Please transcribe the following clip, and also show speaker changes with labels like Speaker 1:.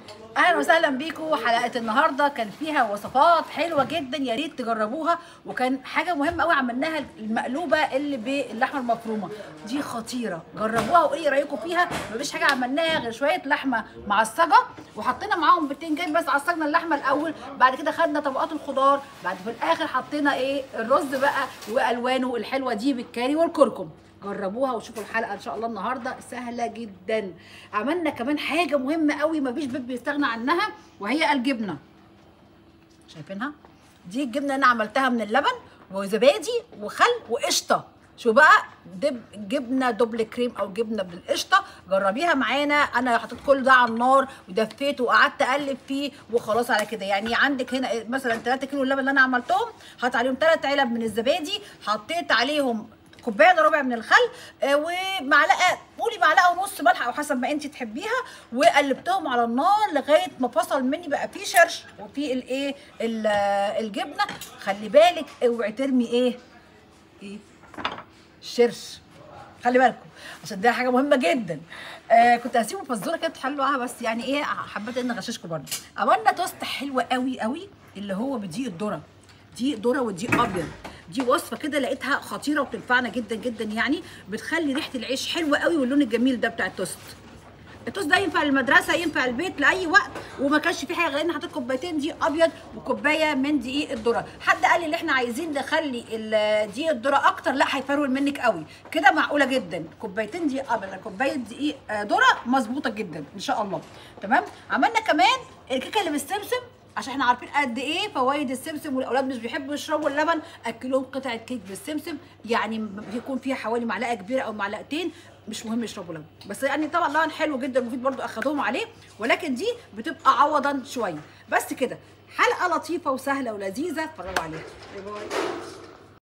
Speaker 1: اهلا وسهلا بيكم حلقه النهارده كان فيها وصفات حلوه جدا يا ريت تجربوها وكان حاجه مهمه قوي عملناها المقلوبه اللي باللحمه المفرومه دي خطيره جربوها وقولي رايكم فيها مفيش حاجه عملناها غير شويه لحمه معصجه وحطينا معاهم بتنجان بس عصجنا اللحمه الاول بعد كده خدنا طبقات الخضار بعد في الاخر حطينا ايه الرز بقى والوانه الحلوه دي بالكاري والكركم جربوها وشوفوا الحلقه ان شاء الله النهارده سهله جدا عملنا كمان حاجه مهمه قوي مفيش بيت بيستغنى عنها وهي الجبنه شايفينها دي الجبنه انا عملتها من اللبن وزبادي وخل وقشطه شو بقى دب جبنه دبل كريم او جبنه بالقشطه جربيها معانا انا حطيت كل ده على النار ودفيته وقعدت اقلب فيه وخلاص على كده يعني عندك هنا مثلا 3 كيلو اللبن اللي انا عملتهم حط عليهم 3 علب من الزبادي حطيت عليهم كوبايه الا ربع من الخل آه، ومعلقه قولي معلقه ونص ملح او حسب ما انت تحبيها وقلبتهم على النار لغايه ما فصل مني بقى فيه شرش وفيه الايه ال- آه، الجبنه خلي بالك اوعي ترمي ايه ايه الشرش خلي بالكم عشان ده حاجه مهمه جدا آه كنت هسيبه فزوره كده تحلوها بس يعني ايه حبيت ان اغششكم برضه عملنا توست حلوه قوي قوي اللي هو بدقيق الذره دقيق ذره ودقيق ابيض دي وصفه كده لقيتها خطيره وبتنفعنا جدا جدا يعني بتخلي ريحه العيش حلوه قوي واللون الجميل ده بتاع التوست التوست ده ينفع للمدرسه ينفع البيت لاي وقت وما كانش فيه حاجه غير ان حطيت كوبايتين دقيق ابيض وكوبايه من دقيق الذره حد قال لي ان احنا عايزين نخلي ال- دقيق الذره اكتر لا هيفرول منك قوي كده معقوله جدا كوبايتين دقيق ابيض كوبايه دقيق آه، ذره مظبوطه جدا ان شاء الله تمام عملنا كمان الكيكه اللي بالسمسم عشان احنا عارفين قد ايه فوائد السمسم والاولاد مش بيحبوا يشربوا اللبن اكلهم قطعه كيك بالسمسم يعني بيكون فيها حوالي معلقه كبيره او معلقتين مش مهم يشربوا لبن بس يعني طبعا لبن حلو جدا مفيد برضو اخدوهم عليه ولكن دي بتبقى عوضا شويه بس كده حلقه لطيفه وسهله ولذيذه اتفرجوا عليها باي باي